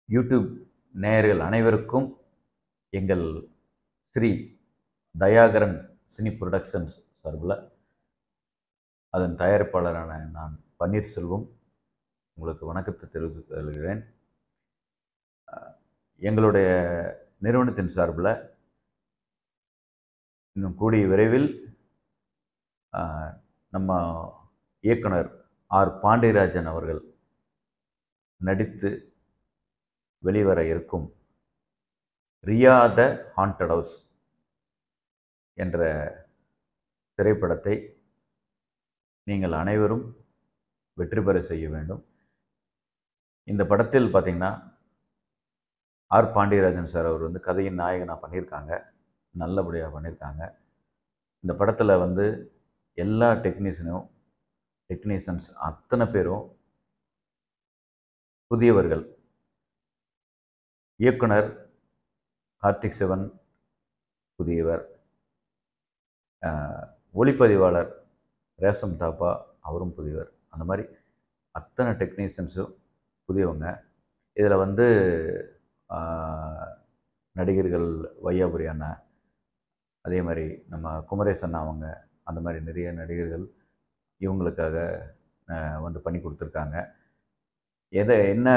YouTube நேயர்கள் அனைவருக்கும் எங்கள் ஸ்ரீ தயாகரன் சினி புரொடக்ஷன்ஸ் சார்பில் அதன் தயாரிப்பாளரான நான் பன்னீர்செல்வம் உங்களுக்கு வணக்கத்தை தெரிவித்துக் கொள்கிறேன் அஹ், எங்களுடைய நிறுவனத்தின் சார்பில் இன்னும் கூடிய விரைவில் அஹ், நம்ம இயக்குனர் ஆர் பாண்டியராஜன் அவர்கள் நடித்து வெளிவர இருக்கும் ரியா த ஹாண்டட் ஹவுஸ் என்ற திரைப்படத்தை நீங்கள் அனைவரும் வெற்றி பெற செய்ய வேண்டும் இந்த படத்தில் பார்த்தீங்கன்னா ஆர் பாண்டியராஜன் சார் அவர் வந்து கதையின் நாயகனாக பண்ணியிருக்காங்க நல்லபடியாக பண்ணியிருக்காங்க இந்த படத்தில் வந்து எல்லா டெக்னீஷியனும் டெக்னீஷியன்ஸ் அத்தனை பேரும் புதியவர்கள் இயக்குனர் கார்த்திக் சிவன் புதியவர் ஆஹ், ஒளிப்பதிவாளர் ரேசம் தாப்பா அவரும் புதியவர் அந்த மாதிரி அத்தனை டெக்னீஷியன்ஸும் புதியவங்க இதில் வந்து ஆஹ், நடிகர்கள் வையாபுரி அண்ணா அதே மாதிரி நம்ம குமரேசன் அண்ணா அவங்க அந்த மாதிரி நிறைய நடிகர்கள் இவங்களுக்காக ஆஹ், வந்து பண்ணி கொடுத்துருக்காங்க எதை என்ன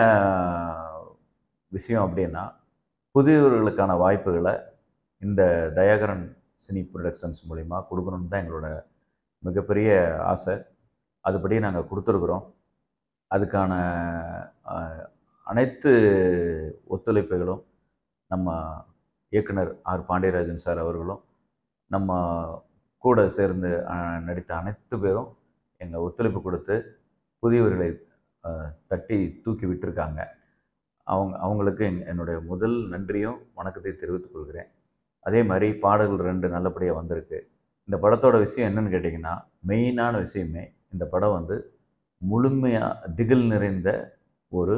விஷயம் அப்படின்னா புதியவர்களுக்கான வாய்ப்புகளை இந்த தயாகரன் சினி ப்ரொடக்ஷன்ஸ் மூலிமா கொடுக்கணும்னு தான் எங்களோட மிகப்பெரிய ஆசை அதுபடி நாங்கள் கொடுத்துருக்குறோம் அதுக்கான ஆஹ், அனைத்து ஒத்துழைப்புகளும் நம்ம இயக்குனர் ஆர் பாண்டியராஜன் சார் அவர்களும் நம்ம கூட சேர்ந்து ஆஹ், நடித்த அனைத்து பேரும் எங்கள் ஒத்துழைப்பு கொடுத்து புதியவர்களை ஆஹ், தட்டி தூக்கி விட்டிருக்காங்க அவங்க அவங்களுக்கு என் என்னுடைய முதல் நன்றியும் வணக்கத்தை தெரிவித்துக் கொள்கிறேன் அதே மாதிரி பாடல்கள் ரெண்டு நல்லபடியாக வந்திருக்கு இந்த படத்தோட விஷயம் என்னன்னு கேட்டிங்கன்னா மெயினான விஷயமே இந்த படம் வந்து முழுமையாக திகில் நிறைந்த ஒரு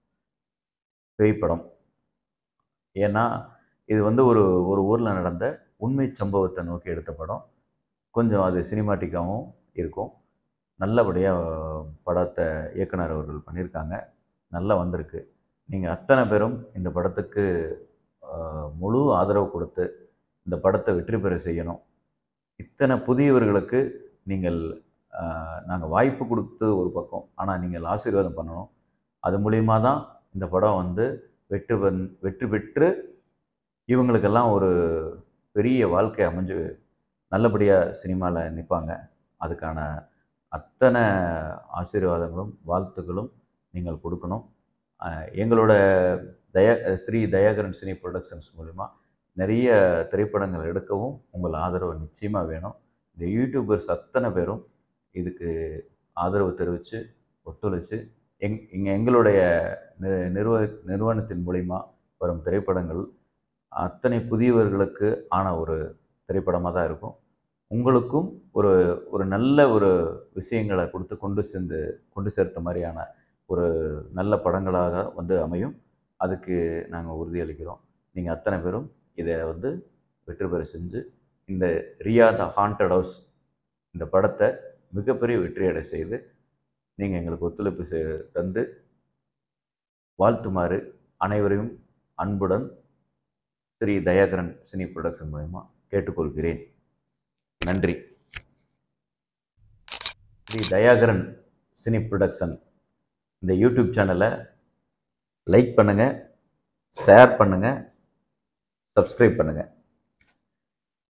பேய் படம் ஏன்னா இது வந்து ஒரு ஒரு ஊரில் நடந்த உண்மை சம்பவத்தை நோக்கி எடுத்த படம் கொஞ்சம் அது சினிமாட்டிக்காகவும் இருக்கும் நல்லபடியாக படத்தை இயக்குனர் அவர்கள் பண்ணியிருக்காங்க நல்லா வந்திருக்கு நீங்கள் அத்தனை பேரும் இந்த படத்துக்கு ஆஹ், முழு ஆதரவு கொடுத்து இந்த படத்தை வெற்றி பெற செய்யணும் இத்தனை புதியவர்களுக்கு நீங்கள் நாங்கள் வாய்ப்பு கொடுத்து ஒரு பக்கம் ஆனால் நீங்கள் ஆசீர்வாதம் பண்ணணும் அது மூலியமா தான் இந்த படம் வந்து வெற்றி வந் வெற்றி பெற்று இவங்களுக்கெல்லாம் ஒரு பெரிய வாழ்க்கை அமைஞ்சு நல்லபடியாக சினிமாவில் நிற்பாங்க அதுக்கான அத்தனை ஆசீர்வாதங்களும் வாழ்த்துக்களும் நீங்கள் கொடுக்கணும் ஆஹ் எங்களோட தயா ஸ்ரீ தயாகரன் சினி ப்ரொடக்ஷன்ஸ் மூலிமா நிறைய திரைப்படங்கள் எடுக்கவும் உங்கள் ஆதரவு நிச்சயமாக வேணும் இந்த யூடியூபர்ஸ் அத்தனை பேரும் இதுக்கு ஆதரவு தெரிவித்து ஒத்துழைச்சு எங் இங்கே எங்களுடைய நி- நிறுவ நிறுவனத்தின் மூலிமா வரும் திரைப்படங்கள் அத்தனை புதியவர்களுக்கு ஆன ஒரு திரைப்படமாக தான் இருக்கும் உங்களுக்கும் ஒரு ஒரு நல்ல ஒரு விஷயங்களை கொடுத்து கொண்டு சேர்ந்து கொண்டு சேர்த்த மாதிரியான ஒரு நல்ல படங்களாக வந்து அமையும் அதுக்கு நாங்கள் உறுதியளிக்கிறோம் நீங்கள் அத்தனை பேரும் இதை வந்து வெற்றி பெற செஞ்சு இந்த ரியா த ஹாண்டட் ஹவுஸ் இந்த படத்தை மிகப்பெரிய வெற்றியடை செய்து நீங்கள் எங்களுக்கு ஒத்துழைப்பு செய்- தந்து வாழ்த்துமாறு அனைவரையும் அன்புடன் ஸ்ரீ தயாகரன் சினி ப்ரொடக்ஷன் மூலமா கேட்டுக்கொள்கிறேன் நன்றி ஸ்ரீ தயாகரன் சினி ப்ரொடக்ஷன் இந்த யூடியூப் சேனலை லைக் பண்ணுங்கள் ஷேர் பண்ணுங்கள் சப்ஸ்கிரைப் பண்ணுங்கள்